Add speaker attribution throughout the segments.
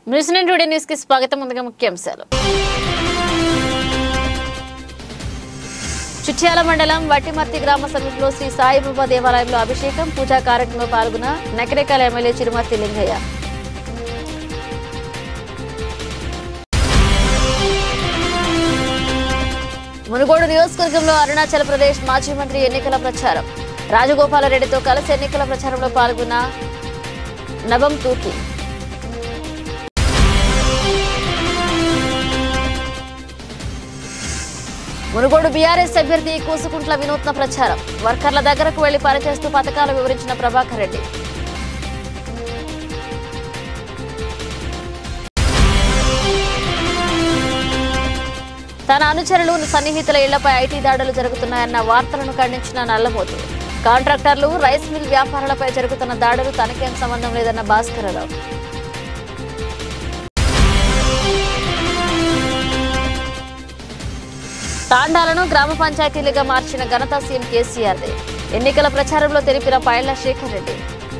Speaker 1: News nine today news కి స్వాగతం ముందుగా ముఖ్యాంశాలు చిట్యాల మండలం వట్టిమర్తి గ్రామ సమీపంలో శ్రీ సాయిబాబా దేవాలయంలో అభిషేకం పూజా కార్యక్రమంలో పాల్గొన్న నకరేకల ఎమ్మెల్యే చిరుమర్తి లింగయ్య మునుగోడు నియోజకవర్గంలో అరుణాచల్ ప్రదేశ్ మాజీ మంత్రి ఎన్నికల ప్రచారం రాజగోపాలరెడ్డితో కలిసి ఎన్నికల ప్రచారంలో పాల్గొన్న నవం తూకి మునుగోడు బీఆర్ఎస్ అభ్యర్థి కూసుకుంట్ల వినూత్న ప్రచారం వర్కర్ల దగ్గరకు వెళ్లి పనిచేస్తూ పథకాలు వివరించిన ప్రభాకర్ రెడ్డి తన అనుచరులు సన్నిహితుల ఇళ్లపై ఐటీ దాడులు జరుగుతున్నాయన్న వార్తలను ఖండించిన నల్లమోతు కాంట్రాక్టర్లు రైస్ మిల్ వ్యాపారులపై జరుగుతున్న దాడులు తనకేం సంబంధం లేదన్న భాస్కరరావు తాండాలను గ్రామ పంచాయతీలుగా మార్చిన ఘనత సీఎం కేసీఆర్దే ఎన్నికల ప్రచారంలో తెలిపిన పైళ్ల శేఖర్ రెడ్డి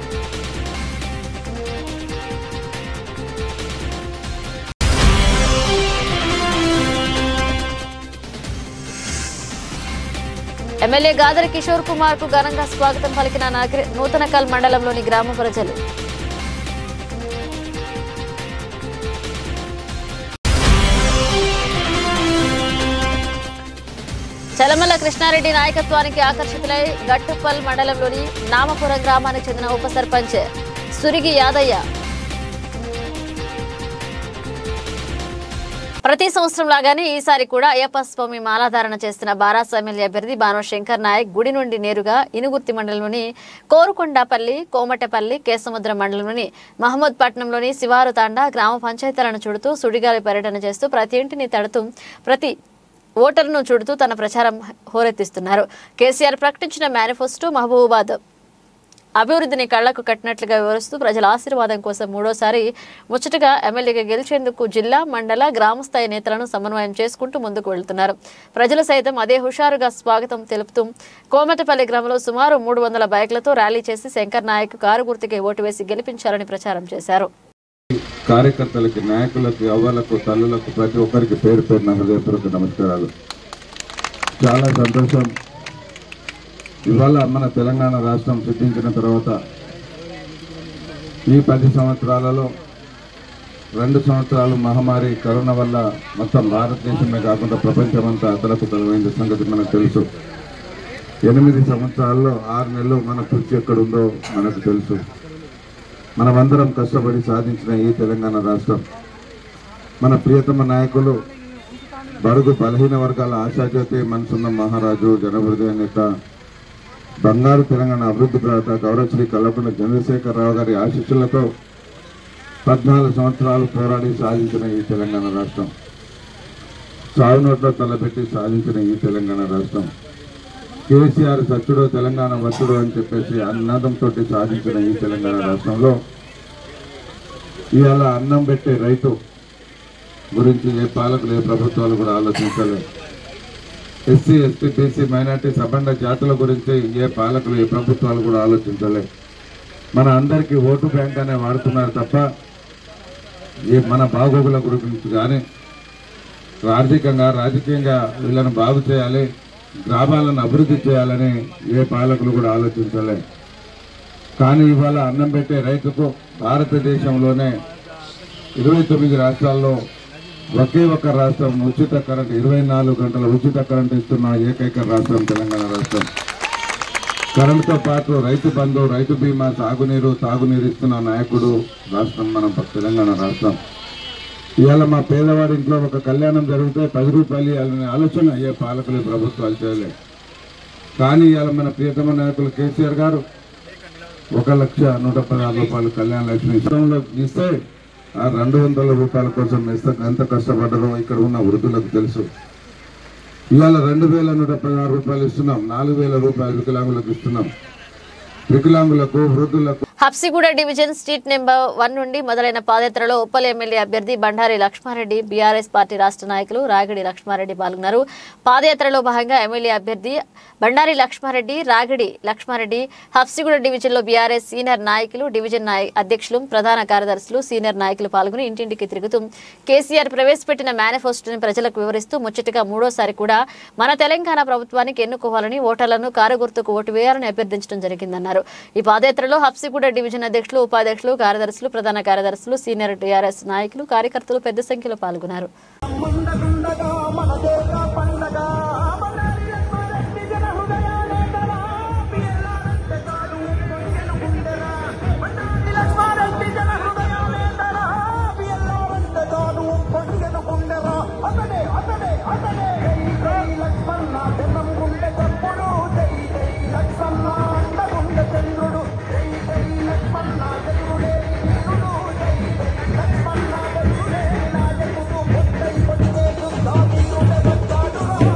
Speaker 1: ఎమ్మెల్యే గాదరి కిషోర్ కుమార్ కు ఘనంగా స్వాగతం పలికిన నగర- నూతనకల్ మండలంలోని గ్రామ ప్రజలు చలమల కృష్ణారెడ్డి నాయకత్వానికి ఆకర్షితులై గట్టుపల్ మండలంలోని నామపురం గ్రామానికి చెందిన ఉప సర్పంచ్ సురిగి యాదయ్య ప్రతి సంవత్సరం లాగానే ఈసారి కూడా అయ్యప్ప స్వామి మాలాధారణ చేస్తున్న బారాస ఎమ్మెల్యే అభ్యర్థి బానో శంకర్ నాయక్ గుడి నుండి నేరుగా ఇనుగుర్తి మండలంలోని కోరుకొండపల్లి కోమటపల్లి కేసముద్ర మండలంలోని మహమ్మద్ పట్నంలోని శివారు తాండా గ్రామ పంచాయతీలను చుడుతూ సుడిగాలి పర్యటన చేస్తూ ప్రతి ఇంటిని తడుతూ ప్రతి ఓటర్ను చుడుతూ తన ప్రచారం హోరెత్తిస్తున్నారు కేసీఆర్ ప్రకటించిన మేనిఫెస్టో మహబూబాద్ అభివృద్ధిని కళ్లకు కట్టినట్లుగా వివరిస్తూ ప్రజల ఆశీర్వాదం కోసం మూడోసారి ముచ్చటగా ఎమ్మెల్యేగా గెలిచేందుకు జిల్లా మండల గ్రామస్థాయి నేతలను సమన్వయం చేసుకుంటూ ముందుకు వెళ్తున్నారు ప్రజలు సైతం అదే హుషారుగా స్వాగతం తెలుపుతూ కోమటపల్లి గ్రామంలో సుమారు మూడు వందల బైక్లతో ర్యాలీ చేసి శంకర్ నాయక్ కారు గుర్తుకే ఓటు వేసి గెలిపించాలని ప్రచారం చేశారు
Speaker 2: కార్యకర్తలకి నాయకులకి అవ్వలకు తల్లులకు ప్రతి ఒక్కరికి పేరు పేరున హృదయపూర్వక నమస్కారాలు చాలా సంతోషం ఇవాళ మన తెలంగాణ రాష్ట్రం సిద్ధించిన తర్వాత ఈ పది సంవత్సరాలలో రెండు సంవత్సరాలు మహమ్మారి కరోనా వల్ల మొత్తం భారతదేశమే కాకుండా ప్రపంచమంతా అతలకు తలమైంది సంగతి మనకు తెలుసు ఎనిమిది సంవత్సరాల్లో ఆరు నెలలు మన కృషి ఎక్కడుందో మనకు తెలుసు మనమందరం కష్టపడి సాధించిన ఈ తెలంగాణ రాష్ట్రం మన ప్రియతమ నాయకులు బడుగు బలహీన వర్గాల ఆశాజ్యోతి మనసున్న మహారాజు జనహృదయ నేత బంగారు తెలంగాణ అభివృద్ధి ప్రదాత గౌరవశ్రీ కల్లకొండ చంద్రశేఖరరావు గారి ఆశీస్సులతో పద్నాలుగు సంవత్సరాలు పోరాడి సాధించిన ఈ తెలంగాణ రాష్ట్రం సాగు నోట్లో తలపెట్టి సాధించిన ఈ తెలంగాణ రాష్ట్రం కేసీఆర్ సచ్చుడు తెలంగాణ వచ్చుడు అని చెప్పేసి అన్నదంతో సాధించిన ఈ తెలంగాణ రాష్ట్రంలో ఇవాళ అన్నం పెట్టే రైతు గురించి ఏ పాలకులు ఏ ప్రభుత్వాలు కూడా ఆలోచించలేదు ఎస్సీ ఎస్టీ బీసీ మైనార్టీ సబండ జాతుల గురించి ఏ పాలకులు ఏ ప్రభుత్వాలు కూడా ఆలోచించలేదు మన అందరికీ ఓటు బ్యాంక్ అనే వాడుతున్నారు తప్ప ఏ మన బాగోగుల గురించి కానీ ఆర్థికంగా రాజకీయంగా వీళ్ళని బాగు చేయాలి గ్రామాలను అభివృద్ధి చేయాలని ఏ పాలకులు కూడా ఆలోచించలే కానీ ఇవాళ అన్నం పెట్టే రైతుకు భారతదేశంలోనే ఇరవై తొమ్మిది రాష్ట్రాల్లో ఒకే ఒక్క రాష్ట్రం ఉచిత కరెంట్ ఇరవై నాలుగు గంటల ఉచిత కరెంట్ ఇస్తున్న ఏకైక రాష్ట్రం తెలంగాణ రాష్ట్రం కరెంటుతో పాటు రైతు బంధు రైతు బీమా సాగునీరు తాగునీరు ఇస్తున్న నాయకుడు రాష్ట్రం మన తెలంగాణ రాష్ట్రం ఇవాళ మా పేదవాడి ఇంట్లో ఒక కళ్యాణం జరిగితే పది రూపాయలు ఇవ్వాలనే ఆలోచన ఏ పాలకులు ప్రభుత్వాలు చేయలేదు కానీ ఇవాళ మన ప్రియతమ నాయకులు కేసీఆర్ గారు ఒక లక్ష నూట పదహారు రూపాయలు కళ్యాణ లక్ష్మి ఇష్టంలో ఇస్తే ఆ రెండు వందల రూపాయల కోసం ఎంత ఎంత కష్టపడ్డారో ఇక్కడ ఉన్న వృద్ధులకు తెలుసు ఇవాళ రెండు వేల నూట పదహారు రూపాయలు ఇస్తున్నాం నాలుగు వేల రూపాయలు వికలాంగులకు ఇస్తున్నాం వికలాంగులకు వృద్ధులకు
Speaker 1: Habsiguda division street number one నుండి మొదలైన పాదయాత్రలో ఉప్పల్ ఎమ్మెల్యే అభ్యర్థి బండారి లక్ష్మారెడ్డి బీఆర్ఎస్ పార్టీ రాష్ట్ర నాయకులు రాగిడి లక్ష్మారెడ్డి పాల్గొన్నారు పాదయాత్రలో భాగంగా ఎమ్మెల్యే అభ్యర్థి బండారి లక్ష్మారెడ్డి రాగిడి లక్ష్మారెడ్డి హబ్సిగూడ డివిజన్లో బీఆర్ఎస్ సీనియర్ నాయకులు డివిజన్ నాయ అధ్యక్షులు ప్రధాన కార్యదర్శులు సీనియర్ నాయకులు పాల్గొని ఇంటింటికి తిరుగుతూ కేసీఆర్ ప్రవేశపెట్టిన మేనిఫెస్టోని ప్రజలకు వివరిస్తూ ముచ్చటగా మూడోసారి కూడా మన తెలంగాణ ప్రభుత్వానికి ఎన్నుకోవాలని ఓటర్లను కారు గుర్తుకు ఓటు వేయాలని అభ్యర్థించడం జరిగిందన్నారు ఈ పాదయాత్రలో హబ్సిగూడ డివిజన్ అధ్యక్షులు ఉపాధ్యక్షులు కార్యదర్శులు ప్రధాన కార్యదర్శులు సీనియర్ టీఆర్ఎస్ నాయకులు కార్యకర్తలు పెద్ద సంఖ్యలో పాల్గొన్నారు
Speaker 3: ముందగుండగా మన దేశ పండగ మనాలి లక్ష్మారెడ్డి జన హృదయాలేతరా పిల్లలంటే కాదు పొంగెను గుండెరా మనాలి లక్ష్మారెడ్డి జన హృదయాలేతరా పిల్లలంటే కాదు పొంగెను గుండెరా అతడే అతడే అతడే జై జై లక్ష్మణ జనం గుండె చప్పుడు జై జై లక్ష్మణ అండగుండె చంద్రుడు జై జై లక్ష్మణ చంద్రుడే వీరుడు జై జై లక్ష్మణ చంద్రుడే నాయకుడు పొట్టై పొట్టేడు దావీదుడే వచ్చాడురా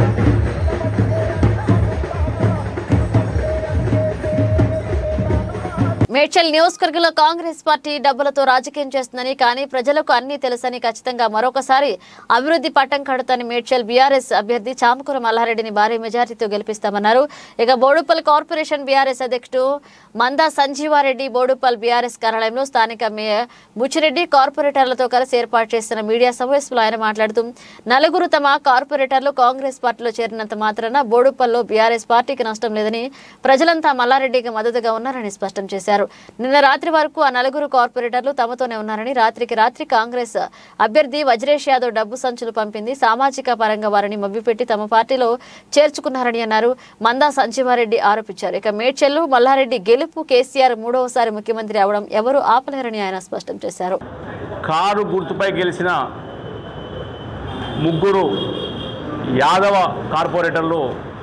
Speaker 1: మేడ్చల్ నియోజకవర్గంలో కాంగ్రెస్ పార్టీ డబ్బులతో రాజకీయం చేస్తుందని కానీ ప్రజలకు అన్ని తెలుసని ఖచ్చితంగా మరొకసారి అభివృద్ధి పట్టం కడుతని మేడ్చల్ బీఆర్ఎస్ అభ్యర్థి చామకూర మల్లారెడ్డిని భారీ మెజార్టీతో గెలిపిస్తామన్నారు ఇక బోడుప్పల్ కార్పొరేషన్ బీఆర్ఎస్ అధ్యక్షుడు మందా సంజీవారెడ్డి బోడుప్పల్ బీఆర్ఎస్ కార్యాలయంలో స్థానిక మేయర్ బుచ్చిరెడ్డి కార్పొరేటర్లతో కలిసి ఏర్పాటు చేసిన మీడియా సమావేశంలో ఆయన మాట్లాడుతూ నలుగురు తమ కార్పొరేటర్లు కాంగ్రెస్ పార్టీలో చేరినంత మాత్రాన బోడుప్పల్లో బీఆర్ఎస్ పార్టీకి నష్టం లేదని ప్రజలంతా మల్లారెడ్డికి మద్దతుగా ఉన్నారని స్పష్టం చేశారు నిన్న రాత్రి వరకు ఆ నలుగురు కార్పొరేటర్లు తమతోనే ఉన్నారని రాత్రికి రాత్రి కాంగ్రెస్ అభ్యర్థి వజ్రేష్ యాదవ్ డబ్బు సంచులు పంపింది సామాజిక పరంగా వారిని మభ్యపెట్టి తమ పార్టీలో చేర్చుకున్నారని అన్నారు మందా సంజీవారెడ్డి ఆరోపించారు ఇక మేడ్చెల్లు మల్లారెడ్డి గెలుపు కేసీఆర్ మూడవసారి ముఖ్యమంత్రి అవడం ఎవరూ ఆపలేరని ఆయన స్పష్టం చేశారు
Speaker 4: కారు గుర్తుపై గెలిచిన ముగ్గురు యాదవ కార్పొరేటర్లు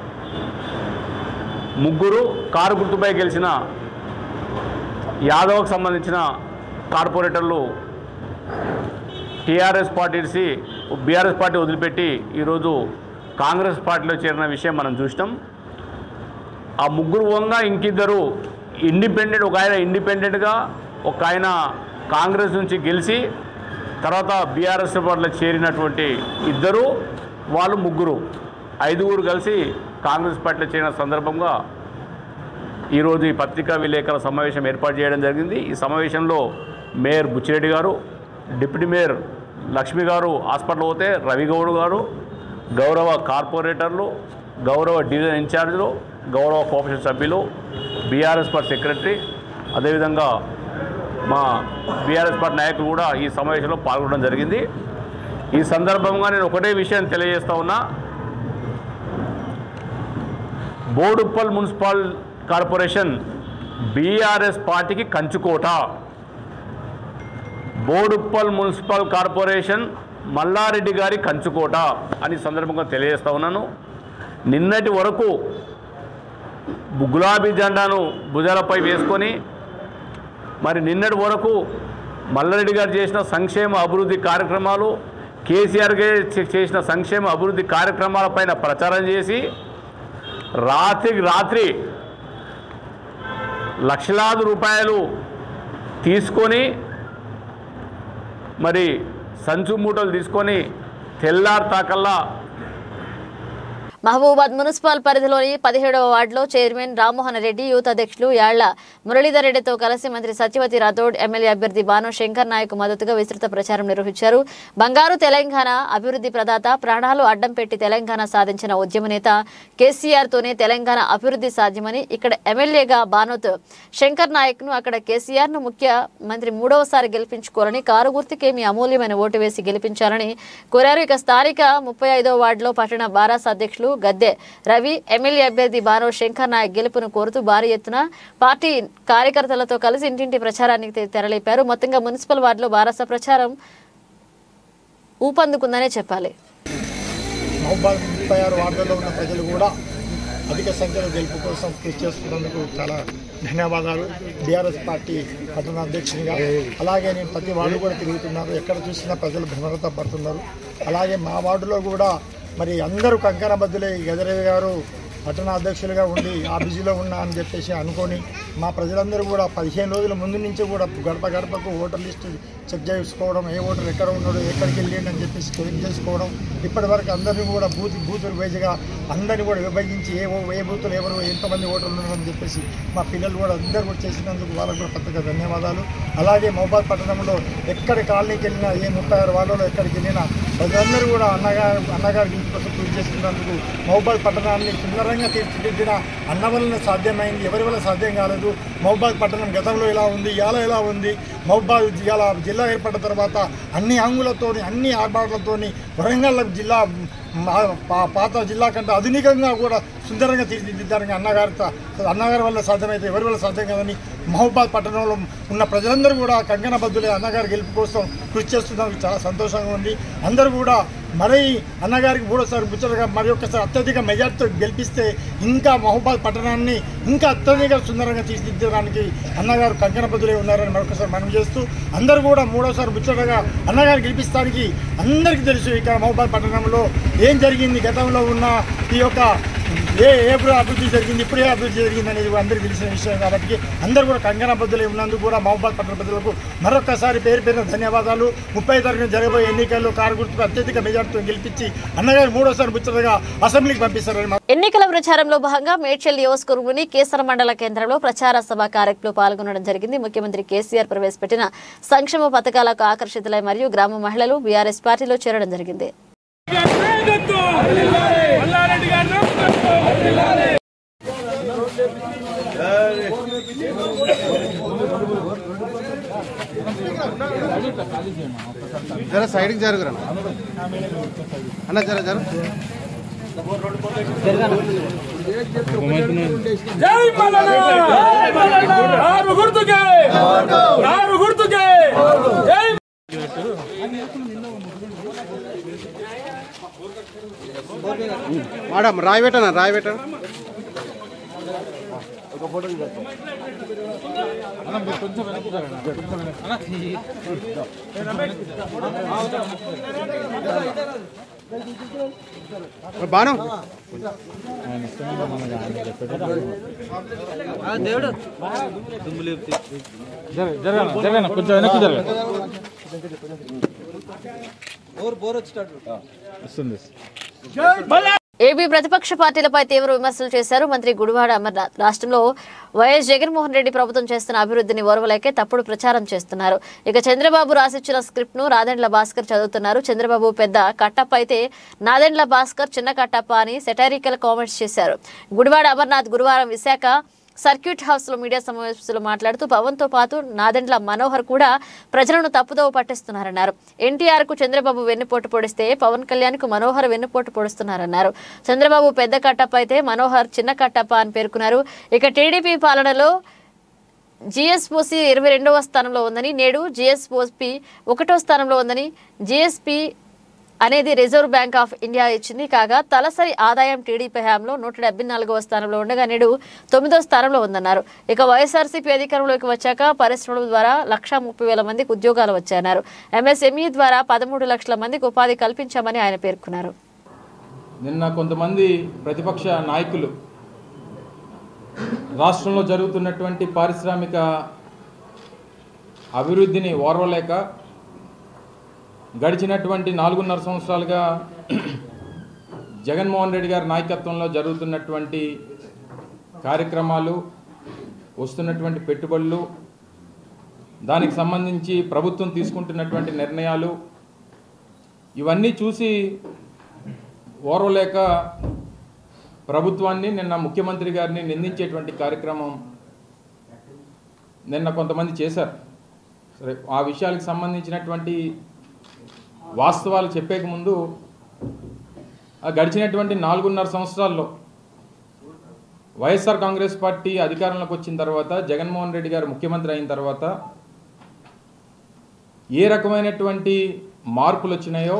Speaker 4: ముగ్గురు కారు గుర్తుపై గెలిచిన యాదవ్కు సంబంధించిన కార్పొరేటర్లు టీఆర్ఎస్ పార్టీసి బీఆర్ఎస్ పార్టీ వదిలిపెట్టి ఈరోజు కాంగ్రెస్ పార్టీలో చేరిన విషయం మనం చూసినాం ఆ ముగ్గురు వంగ ఇంకిద్దరు ఇండిపెండెంట్ ఒక ఆయన ఇండిపెండెంట్గా ఒక ఆయన కాంగ్రెస్ నుంచి గెలిచి తర్వాత బీఆర్ఎస్ పార్టీలో చేరినటువంటి ఇద్దరు వాళ్ళు ముగ్గురు ఐదుగురు కలిసి కాంగ్రెస్ పార్టీలో చేరిన సందర్భంగా ఈరోజు ఈ పత్రికా విలేకరుల సమావేశం ఏర్పాటు చేయడం జరిగింది ఈ సమావేశంలో మేయర్ బుచ్చిరెడ్డి గారు డిప్యూటీ మేయర్ లక్ష్మి గారు హాస్పిటల్ పోతే రవిగౌడ్ గారు గౌరవ కార్పొరేటర్లు గౌరవ డివిజన్ ఇన్ఛార్జీలు గౌరవ కోఆపరేషన్ సభ్యులు బీఆర్ఎస్ పార్టీ సెక్రటరీ అదేవిధంగా మా బీఆర్ఎస్ పార్టీ నాయకులు కూడా ఈ సమావేశంలో పాల్గొనడం జరిగింది ఈ సందర్భంగా నేను ఒకటే విషయం తెలియజేస్తా ఉన్నా బోడుప్పల్ మున్సిపల్ కార్పొరేషన్ బీఆర్ఎస్ పార్టీకి కంచుకోట బోడుప్పల్ మున్సిపల్ కార్పొరేషన్ మల్లారెడ్డి గారి కంచుకోట అని ఈ సందర్భంగా తెలియజేస్తా ఉన్నాను నిన్నటి వరకు గులాబీ జెండాను భుజాలపై వేసుకొని మరి నిన్నటి వరకు మల్లారెడ్డి గారు చేసిన సంక్షేమ అభివృద్ధి కార్యక్రమాలు కేసీఆర్ గారు చే- చేసిన సంక్షేమ అభివృద్ధి కార్యక్రమాలపైన ప్రచారం చేసి రాత్రికి రాత్రి లక్షలాది రూపాయలు తీసుకొని మరి సంచు మూటలు తీసుకొని తెల్లారు తాకల్లా
Speaker 1: మహబూబాద్ మున్సిపల్ పరిధిలోని పదిహేడవ వార్డులో చైర్మన్ రామ్మోహన్ రెడ్డి యూత్ అధ్యక్షులు యాళ్ల మురళీధర్ రెడ్డితో కలిసి మంత్రి సత్యవతి రాథోడ్ ఎమ్మెల్యే అభ్యర్థి బాను శంకర్ నాయక్ మద్దతుగా విస్తృత ప్రచారం నిర్వహించారు బంగారు తెలంగాణ అభివృద్ధి ప్రదాత ప్రాణాలు అడ్డం పెట్టి తెలంగాణ సాధించిన ఉద్యమ నేత కేసీఆర్ తోనే తెలంగాణ అభివృద్ధి సాధ్యమని ఇక్కడ ఎమ్మెల్యేగా బానోత్ శంకర్ నాయక్ ను అక్కడ కేసీఆర్ ను ముఖ్యమంత్రి మూడవసారి గెలిపించుకోవాలని కారు గుర్తుకే మీ అమూల్యమైన ఓటు వేసి గెలిపించాలని కోరారు ఇక స్థానిక ముప్పై ఐదో వార్డులో పట్టణ బారాస్ అధ్యక్షులు గద్దె రవి ఎమ్మెల్యే అభ్యర్థి బానో శంకర్ నాయక్ గెలుపును కోరుతూ భారీ ఎత్తున పార్టీ కార్యకర్తలతో కలిసి ఇంటింటి ప్రచారానికి తె- తెరలేపారు మొత్తంగా మున్సిపల్ వార్డులో బారాస ప్రచారం ఊపందుకుందనే చెప్పాలి
Speaker 5: మహబాద్ ముప్పై ఆరు వార్డుల్లో ఉన్న ప్రజలు కూడా అధిక సంఖ్యలో గెలుపు కోసం కృషి చేస్తున్నందుకు చాలా ధన్యవాదాలు బీఆర్ఎస్ పార్టీ పట్టణ అధ్యక్షునిగా అలాగే నేను ప్రతి వార్డు కూడా తిరుగుతున్నాను ఎక్కడ చూసినా ప్రజలు భ్రమరత పడుతున్నారు అలాగే మా వార్డులో కూడా మరి అందరూ కంకణ బద్దులే గజరవి గారు పట్టణ అధ్యక్షులుగా ఉండి ఆ బిజీలో ఉన్నా అని చెప్పేసి అనుకొని మా ప్రజలందరూ కూడా పదిహేను రోజుల ముందు నుంచి కూడా గడప గడపకు ఓటర్ లిస్ట్ చెక్ చేసుకోవడం ఏ ఓటర్ ఎక్కడ ఉన్నాడు ఎక్కడికి వెళ్ళిండు అని చెప్పేసి చెక్ చేసుకోవడం ఇప్పటి వరకు అందరినీ కూడా బూత్ బూతులు వైజ్గా అందరినీ కూడా విభజించి ఏ ఓ- ఏ బూతులు ఎవరు ఎంతమంది ఓటర్లు ఉన్నారని చెప్పేసి మా పిల్లలు కూడా అందరూ కూడా చేసినందుకు వాళ్ళకు కూడా ప్రత్యేక ధన్యవాదాలు అలాగే మహబాద్ పట్టణంలో ఎక్కడ కాలనీకి వెళ్ళినా ఏ ముప్పై ఆరు వాళ్ళలో ఎక్కడికి వెళ్ళినా ప్రజలందరూ కూడా అన్నగారు అన్నగారి ఇంటి కోసం కృషి చేస్తున్నందుకు మహబాద్ పట్టణాన్ని సుందరంగా తీర్చిదిద్దిన అన్న వలన సాధ్యమైంది ఎవరి వల్ల సాధ్యం కాలేదు మహబాద్ పట్టణం గతంలో ఎలా ఉంది ఇవాళ ఎలా ఉంది మహబాద్ ఇవాళ జిల్లా ఏర్పడిన తర్వాత అన్ని అంగులతోని అన్ని ఆర్భాటాలతోని వరంగల్ జిల్లా మా- పా- పాత జిల్లా కంటే ఆధునికంగా కూడా సుందరంగా తీర్చిదిద్దారని అన్నగారితో అన్నగారి వల్ల సాధ్యమైతే ఎవరి వల్ల సాధ్యం కాదని మహబాద్ పట్టణంలో ఉన్న ప్రజలందరూ కూడా కంకణబద్దులే అన్నగారి గెలుపు కోసం కృషి చేస్తున్నందుకు చాలా సంతోషంగా ఉంది అందరూ కూడా మరి అన్నగారికి మూడోసారి ముచ్చటగా మరి ఒక్కసారి అత్యధిక మెజార్టీతో గెలిపిస్తే ఇంకా మహబాద్ పట్టణాన్ని ఇంకా అత్యధిక సుందరంగా తీర్చిదిద్దడానికి అన్నగారు కంకణబద్దులే ఉన్నారని మరొకసారి మనం చేస్తూ అందరూ కూడా మూడోసారి ముచ్చటగా అన్నగారు గెలిపిస్తానికి అందరికీ తెలుసు ఇక్కడ మహబాద్ పట్టణంలో ఏం జరిగింది గతంలో ఉన్న ఈ యొక్క ఏ ఏ అభివృద్ధి జరిగింది ఇప్పుడు ఏ అభివృద్ధి జరిగింది అనేది అందరికీ తెలిసిన విషయం కాబట్టి అందరూ కూడా కంగనబద్దులై ఉన్నందుకు కూడా మహబాద్ పట్టణ ప్రజలకు మరొకసారి పేరు పేరున ధన్యవాదాలు ముప్పై తారీఖున జరగబోయే ఎన్నికల్లో కారు గుర్తుకు అత్యధిక మెజార్టీతో గెలిపించి అన్నగారు మూడోసారి ముచ్చటగా అసెంబ్లీకి పంపిస్తారని మా-
Speaker 1: ఎన్నికల ప్రచారంలో భాగంగా మేడ్చల్ నియోజకవర్గంలోని కేసర మండల కేంద్రంలో ప్రచార సభ కార్యక్రమంలో పాల్గొనడం జరిగింది ముఖ్యమంత్రి కేసీఆర్ ప్రవేశపెట్టిన సంక్షేమ పథకాలకు ఆకర్షితులై మరియు గ్రామ మహిళలు బీఆర్ఎస్ పార్టీలో చేరడం జరిగింది
Speaker 6: జర సైడ్కి జరుగురా అన్న జర జర
Speaker 7: జై మల్లన్న ఆరు గుర్తుకే ఆరు గుర్తుకే జై
Speaker 6: మేడం రాయి పెట్టనా రాయి పెట్టనా బాను
Speaker 7: కొంచెం వెనక్కి జరగ
Speaker 1: ఏపీ ప్రతిపక్ష పార్టీలపై తీవ్ర విమర్శలు చేశారు మంత్రి గుడివాడ అమర్నాథ్ రాష్ట్రంలో వైఎస్ జగన్మోహన్ రెడ్డి ప్రభుత్వం చేస్తున్న అభివృద్ధిని ఓర్వలేకే తప్పుడు ప్రచారం చేస్తున్నారు ఇక చంద్రబాబు రాసిచ్చిన స్క్రిప్ట్ ను రాదెండ్ల భాస్కర్ చదువుతున్నారు చంద్రబాబు పెద్ద కట్టప్ప అయితే నాదెండ్ల భాస్కర్ చిన్న కట్టప్ప అని సెటారికల్ కామెంట్స్ చేశారు గుడివాడ అమర్నాథ్ గురువారం విశాఖ సర్క్యూట్ హౌస్ లో మీడియా సమావేశంలో మాట్లాడుతూ పవన్ తో పాటు నాదెండ్ల మనోహర్ కూడా ప్రజలను తప్పుదోవ పట్టిస్తున్నారన్నారు ఎన్టీఆర్ కు చంద్రబాబు వెన్నుపోటు పొడిస్తే పవన్ కళ్యాణ్ కు మనోహర్ వెన్నుపోటు పొడుస్తున్నారన్నారు చంద్రబాబు పెద్ద కట్టప్ప అయితే మనోహర్ చిన్న కట్టప్ప అని పేర్కొన్నారు ఇక టీడీపీ పాలనలో జిఎస్ఓసి ఇరవై రెండవ స్థానంలో ఉందని నేడు జిఎస్ఓపి ఒకటో స్థానంలో ఉందని జిఎస్పి అనేది రిజర్వ్ బ్యాంక్ ఆఫ్ ఇండియా ఇచ్చింది కాగా తలసరి ఆదాయం టీడీపీ హయాంలో నూట డెబ్బై నాలుగవ స్థానంలో ఉండగా నేడు తొమ్మిదో స్థానంలో ఉందన్నారు ఇక వైఎస్ఆర్సీపీ అధికారంలోకి వచ్చాక పరిశ్రమల ద్వారా లక్షా ముప్పై వేల మందికి ఉద్యోగాలు వచ్చాయన్నారు ఎంఎస్ఎంఈ ద్వారా పదమూడు లక్షల మందికి ఉపాధి కల్పించామని ఆయన పేర్కొన్నారు
Speaker 8: నిన్న కొంతమంది ప్రతిపక్ష నాయకులు రాష్ట్రంలో జరుగుతున్నటువంటి పారిశ్రామిక అభివృద్ధిని ఓర్వలేక గడిచినటువంటి నాలుగున్నర సంవత్సరాలుగా జగన్మోహన్ రెడ్డి గారి నాయకత్వంలో జరుగుతున్నటువంటి కార్యక్రమాలు వస్తున్నటువంటి పెట్టుబడులు దానికి సంబంధించి ప్రభుత్వం తీసుకుంటున్నటువంటి నిర్ణయాలు ఇవన్నీ చూసి ఓర్వలేక ప్రభుత్వాన్ని నిన్న ముఖ్యమంత్రి గారిని నిందించేటువంటి కార్యక్రమం నిన్న కొంతమంది చేశారు సరే ఆ విషయాలకు సంబంధించినటువంటి వాస్తవాలు చెప్పేక ముందు ఆ గడిచినటువంటి నాలుగున్నర సంవత్సరాల్లో వైఎస్ఆర్ కాంగ్రెస్ పార్టీ అధికారంలోకి వచ్చిన తర్వాత జగన్మోహన్ రెడ్డి గారు ముఖ్యమంత్రి అయిన తర్వాత ఏ రకమైనటువంటి మార్పులు వచ్చినాయో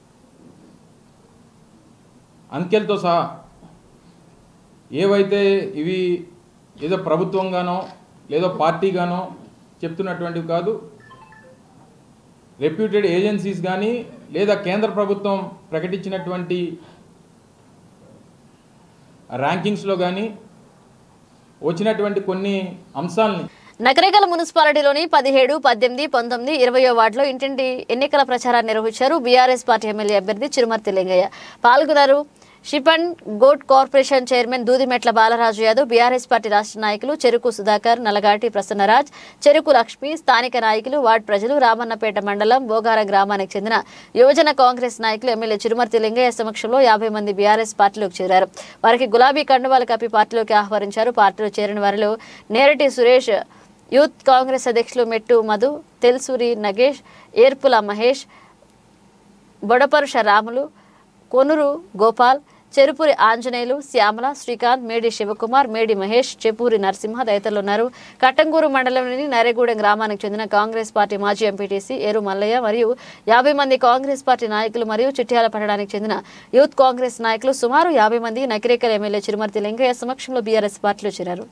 Speaker 8: అంకెలతో సహా ఏవైతే ఇవి ఏదో ప్రభుత్వంగానో లేదో పార్టీగానో చెప్తున్నటువంటివి కాదు రెప్యూటెడ్ ఏజెన్సీస్ కానీ లేదా కేంద్ర ప్రభుత్వం ప్రకటించినటువంటి ర్యాంకింగ్స్లో కానీ వచ్చినటువంటి కొన్ని అంశాలని
Speaker 1: నకరేకల్ మున్సిపాలిటీలోని పదిహేడు పద్దెనిమిది పంతొమ్మిది ఇరవయో వార్డులో ఇంటింటి ఎన్నికల ప్రచారాన్ని నిర్వహించారు బీఆర్ఎస్ పార్టీ ఎమ్మెల్యే అభ్యర్థి చిరుమర్తి లింగయ్య పాల్గొన్నారు sheep and goat corporation chairman Dudimetla Balaraju Yadav BRS party రాష్ట్ర నాయకులు చెరుకు సుధాకర్ నలగాటి ప్రసన్నరాజ్ చెరుకు లక్ష్మి స్థానిక నాయకులు వార్డు ప్రజలు రామన్నపేట మండలం బోగార గ్రామానికి చెందిన యువజన కాంగ్రెస్ నాయకులు ఎమ్మెల్యే చిరుమర్తి లింగయ్య సమక్షంలో యాభై మంది బీఆర్ఎస్ పార్టీలోకి చేరారు వారికి గులాబీ కండువాలు కప్పి పార్టీలోకి ఆహ్వానించారు పార్టీలో చేరిన వారిలో నేరటి సురేష్ యూత్ కాంగ్రెస్ అధ్యక్షులు మెట్టు మధు తెల్సూరి నగేష్ ఏర్పుల మహేష్ బొడపరుష రాములు కొనురు గోపాల్ చెరుపూరి ఆంజనేయులు శ్యామల శ్రీకాంత్ మేడి శివకుమార్ మేడి మహేష్ చెపూరి నరసింహ తదితరులు ఉన్నారు కట్టంగూరు మండలంలోని నరేగూడెం గ్రామానికి చెందిన కాంగ్రెస్ పార్టీ మాజీ ఎంపీటీసీ ఏరు మల్లయ్య మరియు యాభై మంది కాంగ్రెస్ పార్టీ నాయకులు మరియు చిట్యాల పట్టడానికి చెందిన యూత్ కాంగ్రెస్ నాయకులు సుమారు యాభై మంది నకిరేకల్ ఎమ్మెల్యే చిరుమర్తి లింగయ్య సమక్షంలో బీఆర్ఎస్ పార్టీలో చేరారు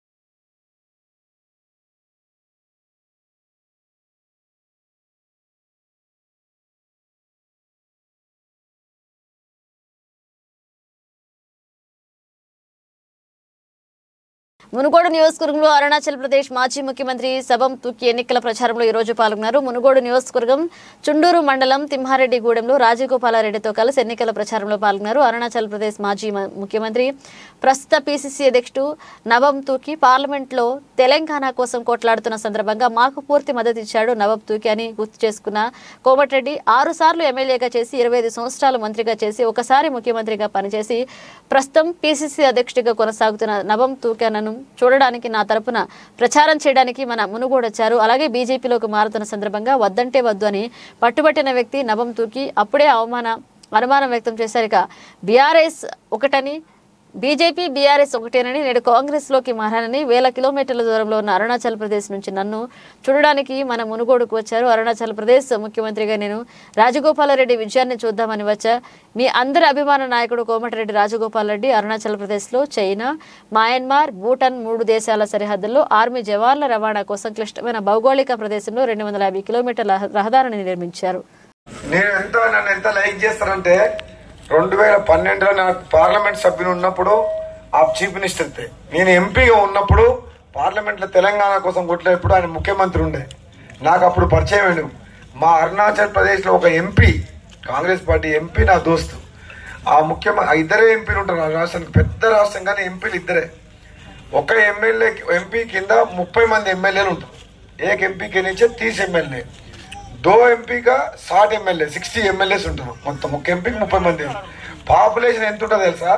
Speaker 1: మునుగోడు నియోజకవర్గంలో అరుణాచల్ ప్రదేశ్ మాజీ ముఖ్యమంత్రి సబం తుక్కి ఎన్నికల ప్రచారంలో ఈ రోజు పాల్గొన్నారు మునుగోడు నియోజకవర్గం చుండూరు మండలం తిమ్మారెడ్డిగూడెంలో రాజగోపాలారెడ్డితో కలిసి ఎన్నికల ప్రచారంలో పాల్గొన్నారు అరుణాచల్ ప్రదేశ్ మాజీ మ- ముఖ్యమంత్రి ప్రస్తుత పీసీసీ అధ్యక్షుడు నవం తూకి పార్లమెంట్లో తెలంగాణ కోసం కొట్లాడుతున్న సందర్భంగా మాకు పూర్తి మద్దతు ఇచ్చాడు నవం తూకి అని గుర్తు చేసుకున్న కోమటిరెడ్డి ఆరు సార్లు ఎమ్మెల్యేగా చేసి ఇరవై ఐదు సంవత్సరాలు మంత్రిగా చేసి ఒకసారి ముఖ్యమంత్రిగా పనిచేసి ప్రస్తుతం పీసీసీ అధ్యక్షుడిగా కొనసాగుతున్న నవం తూకెనను చూడడానికి నా తరపున ప్రచారం చేయడానికి మన మునుగోడు వచ్చారు అలాగే బీజేపీలోకి మారుతున్న సందర్భంగా వద్దంటే వద్దు అని పట్టుబట్టిన వ్యక్తి నవం తూకి అప్పుడే అవమాన అనుమానం వ్యక్తం చేశారు ఇక బీఆర్ఎస్ ఒకటని బీజేపీ బీఆర్ఎస్ ఒకటేనని నేడు కాంగ్రెస్లోకి మారానని వేల కిలోమీటర్ల దూరంలో ఉన్న అరుణాచల్ ప్రదేశ్ నుంచి నన్ను చూడడానికి మన మునుగోడుకు వచ్చారు అరుణాచల్ ప్రదేశ్ ముఖ్యమంత్రిగా నేను రాజగోపాలరెడ్డి విజయాన్ని చూద్దామని వచ్చా మీ అందరి అభిమాన నాయకుడు కోమటిరెడ్డి రాజగోపాల్ రెడ్డి అరుణాచల్ ప్రదేశ్లో చైనా మయన్మార్ భూటాన్ మూడు దేశాల సరిహద్దుల్లో ఆర్మీ జవాన్ల రవాణా కోసం క్లిష్టమైన భౌగోళిక ప్రదేశంలో రెండు వందల యాభై కిలోమీటర్ల రహదారిని నిర్మించారు
Speaker 9: నేను ఎంత నన్ను ఎంత లైక్ చేస్తారంటే రెండు వేల పన్నెండులో నాకు పార్లమెంట్ సభ్యులు ఉన్నప్పుడు ఆ చీఫ్ మినిస్టర్ తే. నేను ఎంపీగా ఉన్నప్పుడు పార్లమెంట్ లో తెలంగాణ కోసం కొట్లేప్పుడు ఆయన ముఖ్యమంత్రి ఉండే నాకు అప్పుడు పరిచయం అయ్యాడు మా అరుణాచల్ ప్రదేశ్ లో ఒక ఎంపీ కాంగ్రెస్ పార్టీ ఎంపీ నా దోస్తు ఆ ముఖ్యమంత్రి ఇద్దరే ఎంపీలు ఉంటారు ఆ రాష్ట్రానికి పెద్ద రాష్ట్రం కానీ ఎంపీలు ఇద్దరే ఒక ఎమ్మెల్యే ఎంపీ కింద ముప్పై మంది ఎమ్మెల్యేలు ఉంటారు ఏక ఎంపీ के नीचे तीस एमएलए दो एमपी का साठ एमएलए సిక్స్టీ ఎమ్మెల్యేస్ ఉంటారు మొత్తం ఒక ఎంపీకి ముప్పై మంది పాపులేషన్ ఎంత ఉంటుంది తెలుసా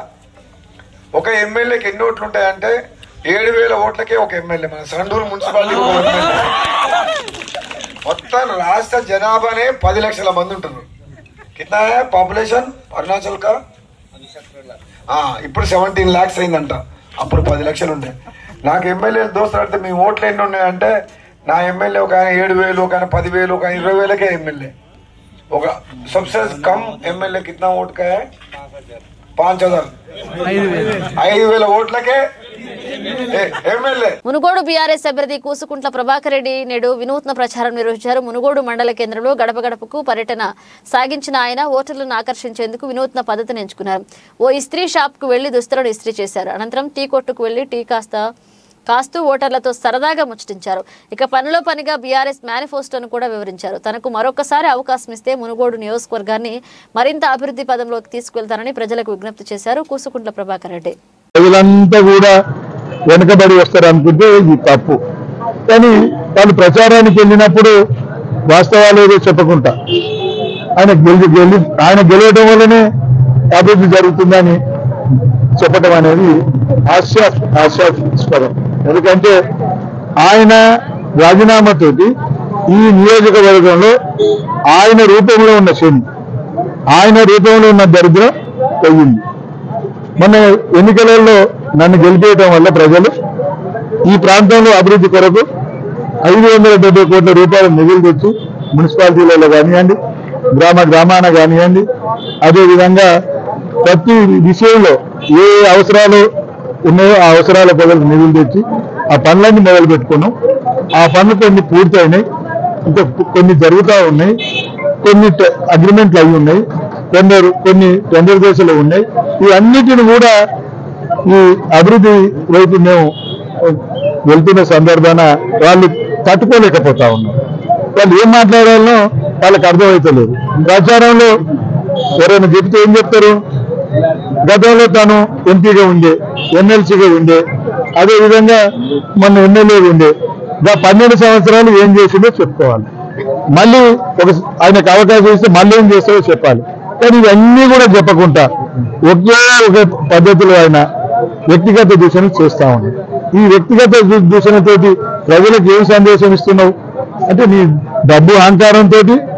Speaker 9: ఒక ఎమ్మెల్యేకి ఎన్ని ఓట్లు ఉంటాయంటే ఏడు వేల ఓట్లకే ఒక ఎమ్మెల్యే మన సండూరు మున్సిపాలిటీ ఒక ఎమ్మెల్యే మొత్తం రాష్ట్ర జనాభానే పది లక్షల మంది ఉంటారు కిतना है పాపులేషన్ అరుణాచల్ కా ఆ, ఇప్పుడు సెవెంటీన్ లాక్స్ అయిందంట అప్పుడు పది లక్షలు ఉండే నాకు ఎమ్మెల్యే దోస్తులు అడితే మీ ఓట్లు ఎన్ని ఉన్నాయంటే నా ఎమ్మెల్యే ఒక ఆయన ఏడు వేలు ఒక ఆయన పది వేలు ఒక ఆయన ఇరవై వేలకే ఎమ్మెల్యే ఒక सबसे కమ్ ఎమ్మెల్యే కిतना ఓట్ కా है పాంచ్ హజార్ ఐదు వేల ఓట్లకే ఎమ్మెల్యే
Speaker 1: మునుగోడు బీఆర్ఎస్ అభ్యర్థి కూసుకుంట్ల ప్రభాకర్ రెడ్డి నేడు వినూత్న ప్రచారం నిర్వహించారు మునుగోడు మండల కేంద్రంలో గడప గడపకు పర్యటన సాగించిన ఆయన ఓటర్లను ఆకర్షించేందుకు వినూత్న పద్ధతిని ఎంచుకున్నారు ఓ ఇస్త్రీ షాప్ కు వెళ్లి దుస్తులను ఇస్త్రీ చేశారు అనంతరం టీ కొట్టుకు వెళ్లి టీ కాస్త కాస్తూ ఓటర్లతో సరదాగా ముచ్చటించారు ఇక పనిలో పనిగా బీఆర్ఎస్ మేనిఫెస్టోను కూడా వివరించారు తనకు మరొకసారి అవకాశం ఇస్తే మునుగోడు నియోజకవర్గాన్ని మరింత అభివృద్ధి పదంలోకి తీసుకువెళ్తారని ప్రజలకు విజ్ఞప్తి చేశారు కూసుకుంట్ల ప్రభాకర్ రెడ్డి
Speaker 10: ప్రజలంతా కూడా వెనుకబడి వస్తారు అనుకుంటే ఇది తప్పు కానీ వాళ్ళు ప్రచారానికి వెళ్ళినప్పుడు వాస్తవాలు ఏదో చెప్పకుండా ఆయన గెలి గెలి ఆయన గెలవడం వల్లనే అభివృద్ధి జరుగుతుందని చెప్పడం అనేది హాస్య హాస్యాస్పదం ఎందుకంటే ఆయన రాజీనామాతోటి ఈ నియోజకవర్గంలో ఆయన రూపంలో ఉన్న శని ఆయన రూపంలో ఉన్న దరిద్రం పోయింది మన ఎన్నికలలో నన్ను గెలిపేయడం వల్ల ప్రజలు ఈ ప్రాంతంలో అభివృద్ధి కొరకు ఐదు వందల డెబ్బై కోట్ల రూపాయల నిధులు తెచ్చి మున్సిపాలిటీలలో కానివ్వండి గ్రామ గ్రామాన కానివ్వండి అదేవిధంగా ప్రతి విషయంలో ఏ ఏ అవసరాలు ఉన్నాయో ఆ అవసరాల ప్రజలకు నిధులు తెచ్చి ఆ పనులన్నీ మొదలు పెట్టుకున్నాం ఆ పనులు కొన్ని పూర్తయినాయి ఇంకా కొన్ని జరుగుతూ ఉన్నాయి కొన్ని టె- అగ్రిమెంట్లు అయి ఉన్నాయి కొందరు కొన్ని టెండర్ దశలు ఉన్నాయి ఇవన్నిటిని కూడా ఈ అభివృద్ధి వైపు మేము వెళ్తున్న సందర్భాన వాళ్ళు తట్టుకోలేకపోతా ఉన్నారు వాళ్ళు ఏం మాట్లాడాలనో వాళ్ళకి అర్థమవుతలేదు ప్రచారంలో ఎవరైనా చెప్తే ఏం చెప్తారు గతంలో తాను ఎంపీగా ఉండే ఎమ్మెల్సీగా ఉండే అదే విధంగా మొన్న ఎమ్మెల్యే ఉండే ఇంకా పన్నెండు సంవత్సరాలు ఏం చేసిందో చెప్పుకోవాలి మళ్ళీ ఒక ఆయనకు అవకాశం ఇస్తే మళ్ళీ ఏం చేస్తాడో చెప్పాలి కానీ ఇవన్నీ కూడా చెప్పకుండా ఒకే ఒక పద్ధతిలో ఆయన వ్యక్తిగత దూషణ చేస్తా ఉన్నాడు ఈ వ్యక్తిగత దూ- దూషణతోటి ప్రజలకు ఏం సందేశం ఇస్తున్నావు అంటే నీ డబ్బు అహంకారంతో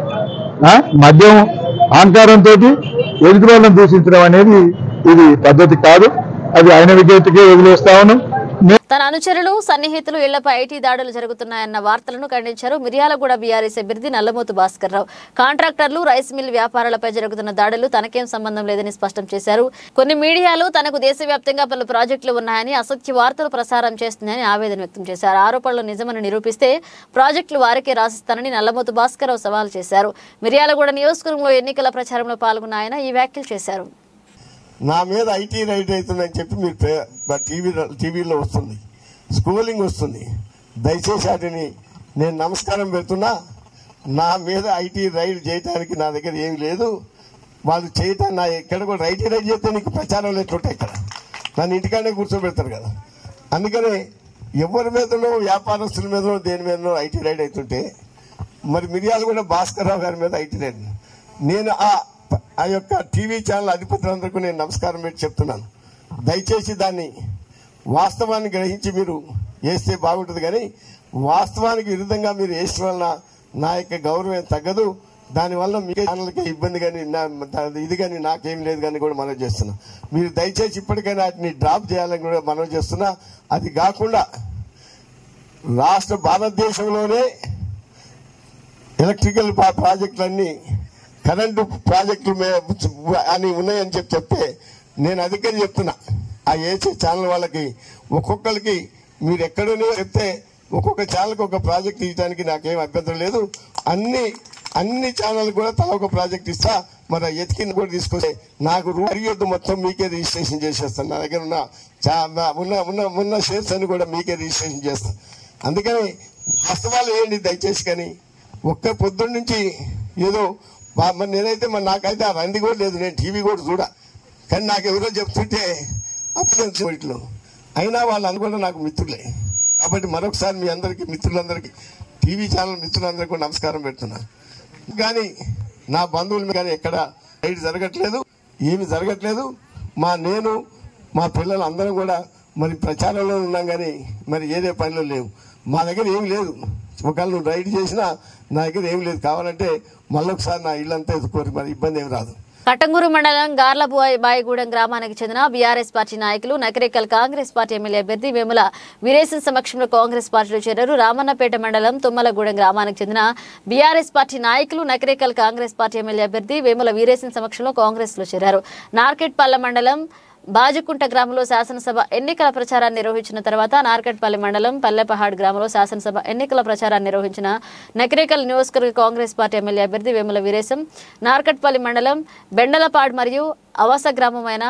Speaker 10: మద్యం అహంకారంతో ఎదుటి వాళ్ళని దూషించడం అనేది ఇది పద్ధతి కాదు అది ఆయన విజ్ఞతకే వదిలేస్తా ఉన్నాం మే-
Speaker 1: తన అనుచరులు సన్నిహితులు ఇళ్లపై ఐటీ దాడులు జరుగుతున్నాయన్న వార్తలను ఖండించారు మిర్యాలగూడ బీఆర్ఎస్ అభ్యర్థి నల్లమోతు భాస్కర్ రావు కాంట్రాక్టర్లు రైస్ మిల్ వ్యాపారాలపై జరుగుతున్న దాడులు తనకేం సంబంధం లేదని స్పష్టం చేశారు కొన్ని మీడియాలు తనకు దేశవ్యాప్తంగా పలు ప్రాజెక్టులు ఉన్నాయని అసత్య వార్తలు ప్రసారం చేస్తున్నాయని ఆవేదన వ్యక్తం చేశారు ఆరోపణలు నిజమని నిరూపిస్తే ప్రాజెక్టులు వారికే రాసిస్తానని నల్లమోతు భాస్కర్ రావు సవాల్ చేశారు మిర్యాలగూడ నియోజకవర్గంలో ఎన్నికల ప్రచారంలో పాల్గొన్న ఆయన ఈ వ్యాఖ్యలు చేశారు
Speaker 11: నా మీద ఐటీ రైడ్ అవుతుందని చెప్పి మీరు ప్రే- మా టీవీ టీవీలో వస్తుంది స్కూలింగ్ వస్తుంది దయచేసి వాటిని నేను నమస్కారం పెడుతున్నా నా మీద ఐటీ రైడ్ చేయడానికి నా దగ్గర ఏం లేదు వాళ్ళు చేయటం నా ఎక్కడ కూడా ఐటీ రైడ్ చేస్తే నీకు ప్రచారం ఎట్లుంటాయి ఇక్కడ నన్ను ఇంటికాడే కూర్చోబెడతారు కదా అందుకని ఎవరి మీదనో వ్యాపారస్తుల మీదనో దేని మీదనో ఐటీ రైడ్ అవుతుంటే మరి మిరియాలు కూడా భాస్కర్ రావు గారి మీద ఐటీ రైడ్ నేను ఆ ఆ యొక్క టీవీ ఛానల్ అధిపతులందరికీ నేను నమస్కారం పెట్టి చెప్తున్నాను దయచేసి దాన్ని వాస్తవాన్ని గ్రహించి మీరు వేస్తే బాగుంటుంది కానీ వాస్తవానికి విరుద్ధంగా మీరు వేసిన వలన నా యొక్క గౌరవం ఏం తగ్గదు దానివల్ల మీ ఛానల్కి ఇబ్బంది కానీ నా- ఇది కానీ నాకేం లేదు కానీ కూడా మనం చేస్తున్నా మీరు దయచేసి ఇప్పటికైనా వాటిని డ్రాప్ చేయాలని కూడా మనం చేస్తున్నా అది కాకుండా రాష్ట్ర భారతదేశంలోనే ఎలక్ట్రికల్ పా- ప్రాజెక్టులన్నీ కరెంటు ప్రాజెక్టులు మే- అని ఉన్నాయని చెప్పి చెప్తే నేను అధికారి చెప్తున్నా ఆ ఏసీ ఛానల్ వాళ్ళకి ఒక్కొక్కరికి మీరు ఎక్కడనే చెప్తే ఒక్కొక్క ఛానల్కి ఒక ప్రాజెక్ట్ ఇవ్వడానికి నాకేం అభ్యంతరం లేదు అన్ని అన్ని ఛానల్ కూడా తల ఒక ప్రాజెక్ట్ ఇస్తా మరి ఎతికిన కూడా తీసుకొస్తే నాకు రూపాయొద్దు మొత్తం మీకే రిజిస్ట్రేషన్ చేసేస్తాను నా దగ్గర ఉన్న చా- ఉన్న ఉన్న ఉన్న షేర్స్ అన్ని కూడా మీకే రిజిస్ట్రేషన్ చేస్తాను అందుకని వాస్తవాలు ఏంటి దయచేసి కానీ ఒక్క పొద్దున్న నుంచి ఏదో బా- మరి నేనైతే మరి నాకైతే ఆ రంది కూడా లేదు నేను టీవీ కూడా చూడ కానీ నాకు ఎవరో చెప్తుంటే అప్పుడు వీటిలో అయినా వాళ్ళు అనుకుంటే నాకు మిత్రులే కాబట్టి మరొకసారి మీ అందరికీ మిత్రులందరికీ టీవీ ఛానల్ మిత్రులందరికీ కూడా నమస్కారం పెడుతున్నా కానీ నా బంధువులు కానీ ఎక్కడ రైడ్ జరగట్లేదు ఏమి జరగట్లేదు మా నేను మా పిల్లలు అందరం కూడా మరి ప్రచారంలో ఉన్నాం కానీ మరి ఏదే పనిలో లేవు మా దగ్గర ఏం లేదు ఒకవేళ నువ్వు రైడ్ చేసినా నా దగ్గర ఏం లేదు కావాలంటే మళ్ళొకసారి నా ఇల్లంతా ఎత్తుకోరు మరి ఇబ్బంది ఏమి రాదు
Speaker 1: కట్టంగూరు మండలం గార్లబోయ్ బాయిగూడెం గ్రామానికి చెందిన బీఆర్ఎస్ పార్టీ నాయకులు నకరేకల్ కాంగ్రెస్ పార్టీ ఎమ్మెల్యే అభ్యర్థి వేముల వీరేశన్ సమక్షంలో కాంగ్రెస్ పార్టీలో చేరారు రామన్నపేట మండలం తుమ్మలగూడెం గ్రామానికి చెందిన బీఆర్ఎస్ పార్టీ నాయకులు నకరేకల్ కాంగ్రెస్ పార్టీ ఎమ్మెల్యే అభ్యర్థి వేముల వీరేశన్ సమక్షంలో కాంగ్రెస్ లో చేరారు నార్కెట్పల్ల మండలం బాజుకుంట గ్రామంలో శాసనసభ ఎన్నికల ప్రచారాన్ని నిర్వహించిన తర్వాత నార్కట్పల్లి మండలం పల్లెపహాడ్ గ్రామంలో శాసనసభ ఎన్నికల ప్రచారాన్ని నిర్వహించిన నకరేకల్ నియోజకవర్గ కాంగ్రెస్ పార్టీ ఎమ్మెల్యే అభ్యర్థి వేముల వీరేశం నార్కట్పల్లి మండలం బెండలపాడ్ మరియు అవస గ్రామమైన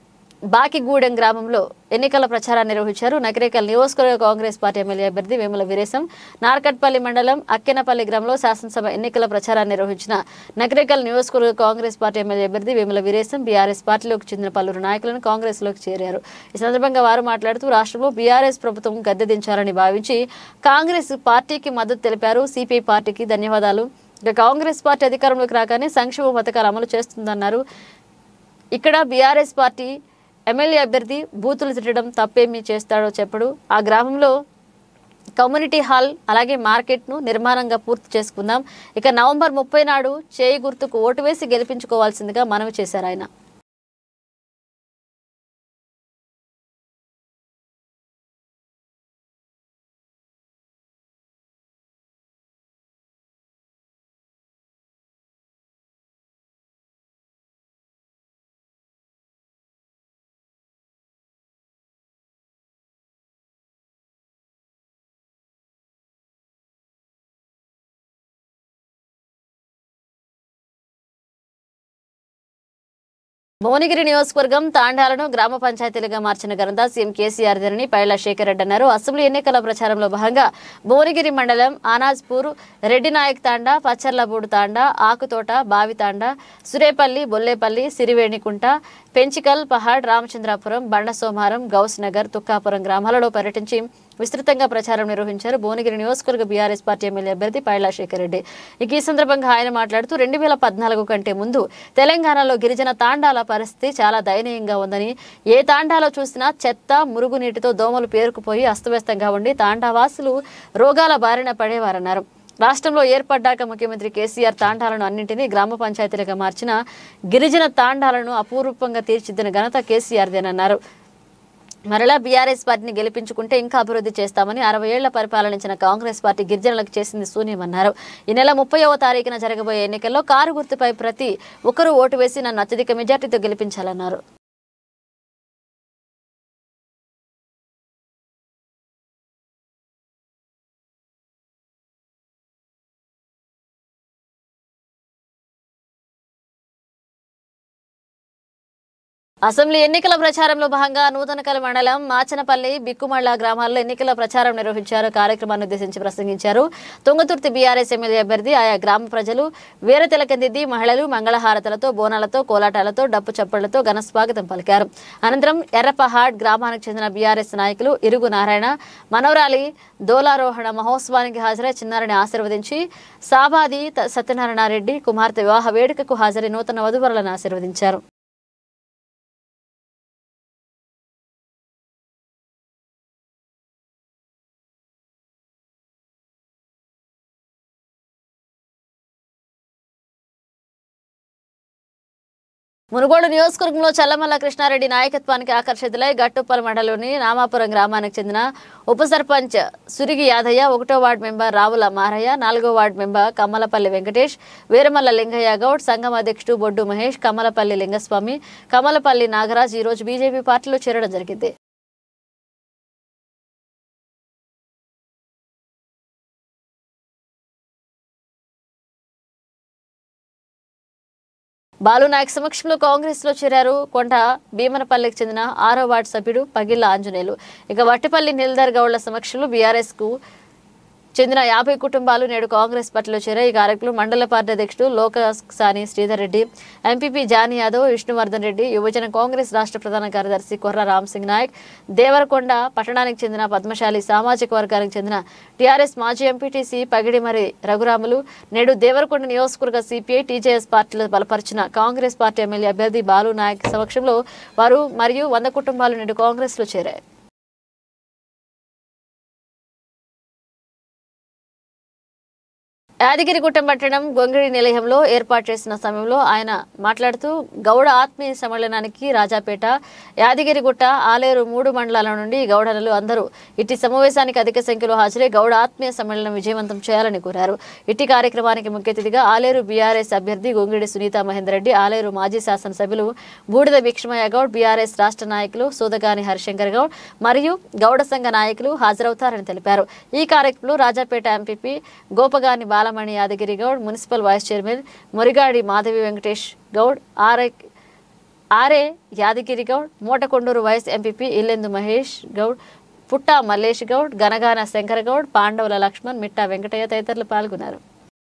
Speaker 1: బాకిగూడెం గ్రామంలో ఎన్నికల ప్రచారాన్ని నిర్వహించారు నకరేకల్ నియోజకవర్గ కాంగ్రెస్ పార్టీ ఎమ్మెల్యే అభ్యర్థి వేముల వీరేశం నార్కట్పల్లి మండలం అక్కెనపల్లి గ్రామంలో శాసనసభ ఎన్నికల ప్రచారాన్ని నిర్వహించిన నకరేకల్ నియోజకవర్గ కాంగ్రెస్ పార్టీ ఎమ్మెల్యే అభ్యర్థి వేముల వీరేశం బీఆర్ఎస్ పార్టీలోకి చెందిన పలువురు నాయకులను కాంగ్రెస్లోకి చేరారు ఈ సందర్భంగా వారు మాట్లాడుతూ రాష్ట్రంలో బీఆర్ఎస్ ప్రభుత్వం గద్దె దించాలని భావించి కాంగ్రెస్ పార్టీకి మద్దతు తెలిపారు సిపిఐ పార్టీకి ధన్యవాదాలు ఇక కాంగ్రెస్ పార్టీ అధికారంలోకి రాగానే సంక్షేమ పథకాలు అమలు చేస్తుందన్నారు ఇక్కడ బీఆర్ఎస్ పార్టీ ఎమ్మెల్యే అభ్యర్థి బూతులు తిట్టడం తప్పేమీ చేస్తాడో చెప్పడు ఆ గ్రామంలో కమ్యూనిటీ హాల్ అలాగే మార్కెట్ను నిర్మాణంగా పూర్తి చేసుకుందాం ఇక నవంబర్ ముప్పై నాడు చేయి గుర్తుకు ఓటు వేసి గెలిపించుకోవాల్సిందిగా మనవి చేశారు ఆయన భువనగిరి నియోజకవర్గం తాండాలను గ్రామ పంచాయతీలుగా మార్చిన ఘనత సీఎం కేసీఆర్ దని పైళ్ల శేఖర్ రెడ్డి అన్నారు అసెంబ్లీ ఎన్నికల ప్రచారంలో భాగంగా భువనగిరి మండలం ఆనాజ్పూర్ రెడ్డినాయక్ తాండా పచ్చర్లబూడు తాండా ఆకుతోట బావి తాండా సురేపల్లి బొల్లేపల్లి సిరివేణికుంట పెంచికల్ పహాడ్ రామచంద్రాపురం బండ సోమారం గౌస్ నగర్ తుక్కాపురం గ్రామాలలో పర్యటించి విస్తృతంగా ప్రచారం నిర్వహించారు భువనగిరి నియోజకవర్గ బీఆర్ఎస్ పార్టీ ఎమ్మెల్యే అభ్యర్థి పైలా శేఖర్ రెడ్డి ఇక ఈ సందర్భంగా ఆయన మాట్లాడుతూ రెండు వేల పద్నాలుగు కంటే ముందు తెలంగాణలో గిరిజన తాండాల పరిస్థితి చాలా దయనీయంగా ఉందని ఏ తాండాలో చూసినా చెత్త మురుగునీటితో దోమలు పేరుకుపోయి అస్తవ్యస్తంగా ఉండి తాండావాసులు రోగాల బారిన పడేవారన్నారు రాష్ట్రంలో ఏర్పడ్డాక ముఖ్యమంత్రి కేసీఆర్ తాండాలను అన్నింటినీ గ్రామ పంచాయతీలుగా మార్చిన గిరిజన తాండాలను అపూర్వంగా తీర్చిదిద్దిన ఘనత కేసీఆర్దేనన్నారు మరలా బీఆర్ఎస్ పార్టీని గెలిపించుకుంటే ఇంకా అభివృద్ధి చేస్తామని అరవై ఏళ్ల పరిపాలనించిన కాంగ్రెస్ పార్టీ గిరిజనులకు చేసింది శూన్యమన్నారు ఈ నెల ముప్పైవ తారీఖున జరగబోయే ఎన్నికల్లో కారు గుర్తుపై ప్రతి ఒక్కరూ ఓటు వేసి నన్ను అత్యధిక మెజార్టీతో గెలిపించాలన్నారు అసెంబ్లీ ఎన్నికల ప్రచారంలో భాగంగా నూతనకల్ మండలం మాచనపల్లి బిక్కుమళ్ళ గ్రామాల్లో ఎన్నికల ప్రచారం నిర్వహించారు కార్యక్రమాన్ని ఉద్దేశించి ప్రసంగించారు తుంగతుర్తి బీఆర్ఎస్ ఎమ్మెల్యే అభ్యర్థి ఆయా గ్రామ ప్రజలు వీర తిలకందిద్ది మహిళలు మంగళహారతలతో బోనాలతో కోలాటాలతో డప్పు చప్పళ్లతో ఘన స్వాగతం పలికారు అనంతరం ఎర్రపహాడ్ గ్రామానికి చెందిన బీఆర్ఎస్ నాయకులు ఇరుగు నారాయణ మనవరాలి దోలారోహణ మహోత్సవానికి హాజరై చిన్నారిని ఆశీర్వదించి సాబాది త- సత్యనారాయణ రెడ్డి కుమార్తె వివాహ వేడుకకు హాజరై నూతన వధువరులను ఆశీర్వదించారు మునుగోడు నియోజకవర్గంలో చల్లమల్ల కృష్ణారెడ్డి నాయకత్వానికి ఆకర్షితులై గట్టుప్పల్ మండలంలోని నామాపురం గ్రామానికి చెందిన ఉప సర్పంచ్ సురిగి యాదయ్య ఒకటో వార్డు మెంబర్ రావుల మారయ్య నాలుగో వార్డు మెంబర్ కమ్మలపల్లి వెంకటేష్ వీరమల్ల లింగయ్య గౌడ్ సంఘం అధ్యక్షుడు బొడ్డు మహేష్ కమ్మలపల్లి లింగస్వామి కమ్మలపల్లి నాగరాజ్ ఈ రోజు బీజేపీ పార్టీలో చేరడం జరిగింది బాలు నాయక్ సమక్షంలో కాంగ్రెస్ లో చేరారు కొండ భీమనపల్లికి చెందిన ఆరో వార్డు సభ్యుడు పగిళ్ల ఆంజనేయులు ఇక వట్టిపల్లి నిల్దర్ గౌడ్ల సమక్షంలో బీఆర్ఎస్ కు చెందిన యాభై కుటుంబాలు నేడు కాంగ్రెస్ పార్టీలో చేరాయి ఈ కార్యక్రమంలో మండల పార్టీ అధ్యక్షుడు లోకసాని శ్రీధర్ రెడ్డి ఎంపీపీ జానీ యాదవ్ విష్ణువర్ధన్ రెడ్డి యువజన కాంగ్రెస్ రాష్ట్ర ప్రధాన కార్యదర్శి కొర్ర రామ్సింగ్ నాయక్ దేవరకొండ పట్టణానికి చెందిన పద్మశాలి సామాజిక వర్గానికి చెందిన టీఆర్ఎస్ మాజీ ఎంపీటీసీ పగిడిమరి రఘురాములు నేడు దేవరకొండ నియోజకవర్గ సిపిఐ టీజేఎస్ పార్టీలో బలపరిచిన కాంగ్రెస్ పార్టీ ఎమ్మెల్యే అభ్యర్థి బాలు నాయక్ సమక్షంలో వారు మరియు వంద కుటుంబాలు నేడు కాంగ్రెస్ లో చేరాయి యాదగిరిగుట్ట పట్టణం గొంగిడి నిలయంలో ఏర్పాటు చేసిన సమయంలో ఆయన మాట్లాడుతూ గౌడ ఆత్మీయ సమ్మేళనానికి రాజాపేట యాదగిరిగుట్ట ఆలేరు మూడు మండలాల నుండి గౌడలు అందరూ ఇట్టి సమావేశానికి అధిక సంఖ్యలో హాజరై గౌడ ఆత్మీయ సమ్మేళనం విజయవంతం చేయాలని కోరారు ఇట్టి కార్యక్రమానికి ముఖ్య అతిథిగా ఆలేరు బీఆర్ఎస్ అభ్యర్థి గొంగిడి సునీత మహేందర్ రెడ్డి ఆలేరు మాజీ శాసనసభ్యులు బూడిద భిక్షమయ్య గౌడ్ బీఆర్ఎస్ రాష్ట్ర నాయకులు సూదగాని హరిశంకర్ గౌడ్ మరియు గౌడ సంఘ నాయకులు హాజరవుతారని తెలిపారు ఈ కార్యక్రమంలో Rajapeta MPP Gopagani Balamani Yadagiri Goud municipal vice chairman Murigadi Madhavi Venkatesh Goud RI RA Yadagiri Goud Motakondur vice MPP Illendu Mahesh Goud Putta Mallesh Goud Ganagana Shankar Goud Pandavula Laxman మిట్టా Venkataiah తదితరులు పాల్గొన్నారు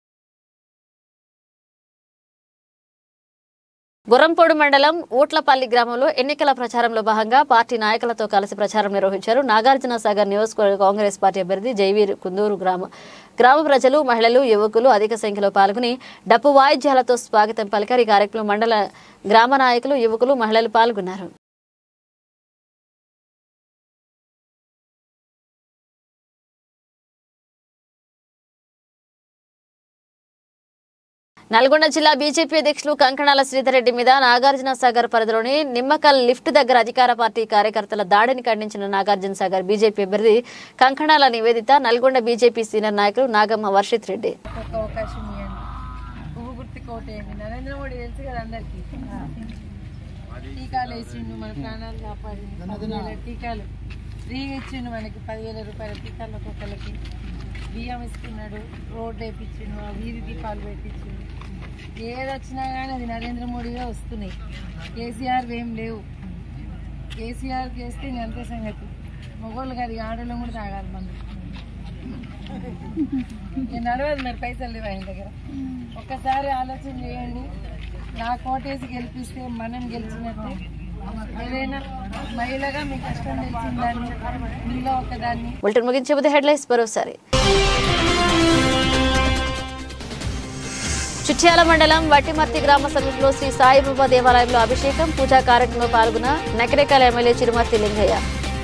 Speaker 1: గుర్రంపోడు మండలం ఊట్లపల్లి గ్రామంలో ఎన్నికల ప్రచారంలో భాగంగా పార్టీ నాయకులతో కలిసి ప్రచారం నిర్వహించారు నాగార్జున సాగర్ నియోజకవర్గ కాంగ్రెస్ పార్టీ అభ్యర్థి జైవీర్ కుందూరు గ్రామ గ్రామ ప్రజలు మహిళలు యువకులు అధిక సంఖ్యలో పాల్గొని డప్పు వాయిద్యాలతో స్వాగతం పలికారు ఈ కార్యక్రమం మండల గ్రామ నాయకులు యువకులు మహిళలు పాల్గొన్నారు నల్గొండ జిల్లా బీజేపీ అధ్యక్షులు కంకణాల శ్రీధర్ రెడ్డి మీద నాగార్జున సాగర్ పరిధిలోని నిమ్మకల్ లిఫ్ట్ దగ్గర అధికార పార్టీ కార్యకర్తల దాడిని ఖండించిన నాగార్జున సాగర్ బీజేపీ అభ్యర్థి కంకణాల నివేదిత నల్గొండ బీజేపీ సీనియర్ నాయకులు నాగమ్మ వర్షిత్ రెడ్డి
Speaker 12: ఒక అవకాశం ఇవ్వండి పువ్వు గుర్తు కోటేయండి నరేంద్ర మోడీ తెలుసు కదా అందరికి టీకాలు వేసిండు మన ప్రాణాలు కాపాడిండు పదివేల టీకాలు ఫ్రీగా ఇచ్చిండు మనకి పదివేల రూపాయల టీకాలు ఒక్కొక్కరికి బియ్యం ఇస్తున్నాడు రోడ్ వేయించిండు ఆ వీధి దీపాలు పెట్టించిండు ఏది వచ్చినా కానీ అది నరేంద్ర మోడీగా వస్తున్నాయి కేసీఆర్ ఏం లేవు కేసీఆర్ చేస్తే ఇంక అంతే సంగతి మొగోళ్ళు కాదు ఇక ఆడోళ్ళం కూడా తాగాలి మందు నేను నడవదు మరి పైసలు లేవు ఆయన దగ్గర ఒక్కసారి ఆలోచన చేయండి నా కోటేసి గెలిపిస్తే మనం గెలిచినట్టే ఏదైనా మహిళగా మీ కష్టం తెలిసిన దాన్ని మీలో ఒకదాన్ని
Speaker 1: బులెటిన్ ముగించే ముందు హెడ్లైన్స్ మరోసారి చిట్యాల మండలం వట్టిమర్తి గ్రామ సమీపంలో శ్రీ సాయిబాబా దేవాలయంలో అభిషేకం పూజా కార్యక్రమంలో పాల్గొన్న నకరేకల ఎమ్మెల్యే చిరుమర్తి లింగయ్య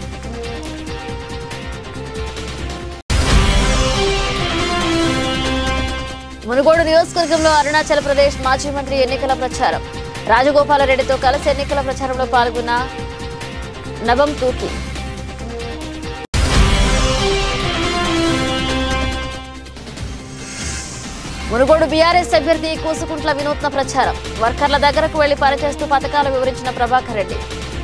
Speaker 1: మునుగోడు నియోజకవర్గంలో అరుణాచల్ ప్రదేశ్ మాజీ మంత్రి ఎన్నికల ప్రచారం రాజగోపాలరెడ్డితో కలిసి ఎన్నికల ప్రచారంలో పాల్గొన్న నవం తూకి మునుగోడు బీఆర్ఎస్ అభ్యర్థి కూసుకుంట్ల వినూత్న ప్రచారం వర్కర్ల దగ్గరకు వెళ్లి పనిచేస్తూ పథకాలు వివరించిన ప్రభాకర్ రెడ్డి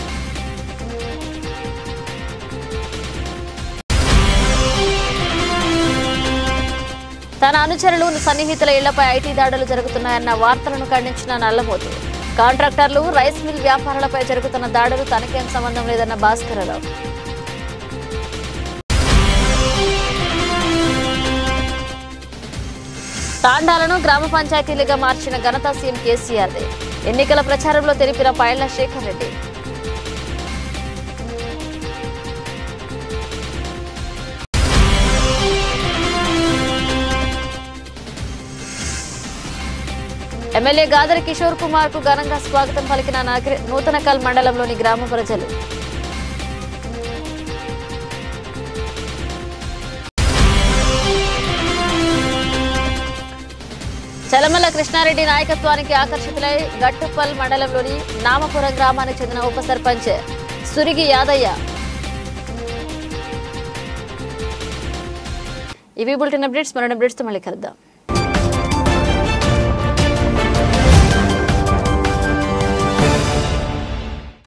Speaker 1: తన అనుచరులు సన్నిహితుల ఇళ్లపై ఐటీ దాడులు జరుగుతున్నాయన్న వార్తలను ఖండించిన నల్లమోతు కాంట్రాక్టర్లు రైస్ మిల్ వ్యాపారులపై జరుగుతున్న దాడులు తనకేం సంబంధం లేదన్న భాస్కరరావు తాండాలను గ్రామ పంచాయతీలుగా మార్చిన ఘనత సీఎం కేసీఆర్దే ఎన్నికల ప్రచారంలో తెలిపిన పైళ్ల శేఖర్ రెడ్డి ఎమ్మెల్యే గాదరి కిషోర్ కుమార్ కు ఘనంగా స్వాగతం పలికిన నగర- నూతనకల్ మండలంలోని గ్రామ ప్రజలు చలమల కృష్ణారెడ్డి నాయకత్వానికి ఆకర్షితులై గట్టుపల్ మండలంలోని నామపురం గ్రామానికి చెందిన ఉప సర్పంచ్ సురిగి యాదయ్య ఇవి బులెటిన్ అప్డేట్స్ మరో అప్డేట్స్తో మళ్ళీ కలుద్దాం